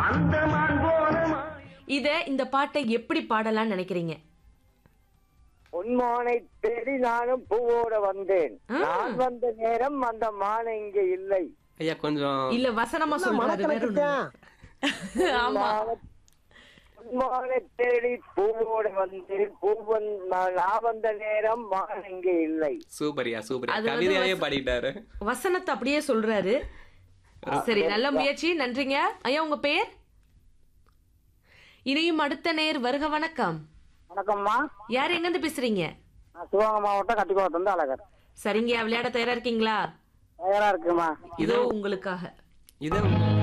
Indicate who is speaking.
Speaker 1: அந்த மான் போன மா-
Speaker 2: இத இந்த பாட்டை எப்படி பாடலாம்னு நினைக்கிறீங்க
Speaker 3: பொன்மானை தேடி நானும் பூவோட வந்தேன்
Speaker 2: ஆ.
Speaker 3: நான் வந்த நேரம் அந்த மானை இங்க இல்லை
Speaker 4: ஐயா கொஞ்சம்
Speaker 2: இல்ல வசனமா சொல்றாரு வேற ஒண்ணும் இல்ல. ஆமா
Speaker 3: பொன்மானை தேடி பூவோட வந்தேன் பூவன் நான் நான் வந்த நேரம் மான் இங்க இல்லை
Speaker 4: சூப்பர்யா சூப்பர்
Speaker 2: அது வந்து
Speaker 4: கவிதையாவே
Speaker 2: வச-
Speaker 4: பாடிட்டாரு
Speaker 2: வசனத்தை அப்படியே சொல்றாரு சரி நல்ல முயற்சி நன்றிங்க ஐயா உங்க பேர் இனியும் அடுத்த நேர் வருக வணக்கம்
Speaker 3: வணக்கம்மா
Speaker 2: யார் எங்க இருந்து பேசுறீங்க
Speaker 3: நான் சிவகங்கை மாவட்டம் கட்டிக்குளத்து வந்து அழகர்
Speaker 2: சரிங்க விளையாட தயாரா இருக்கீங்களா
Speaker 3: தயாரா இருக்குமா
Speaker 2: இதோ உங்களுக்காக
Speaker 4: இது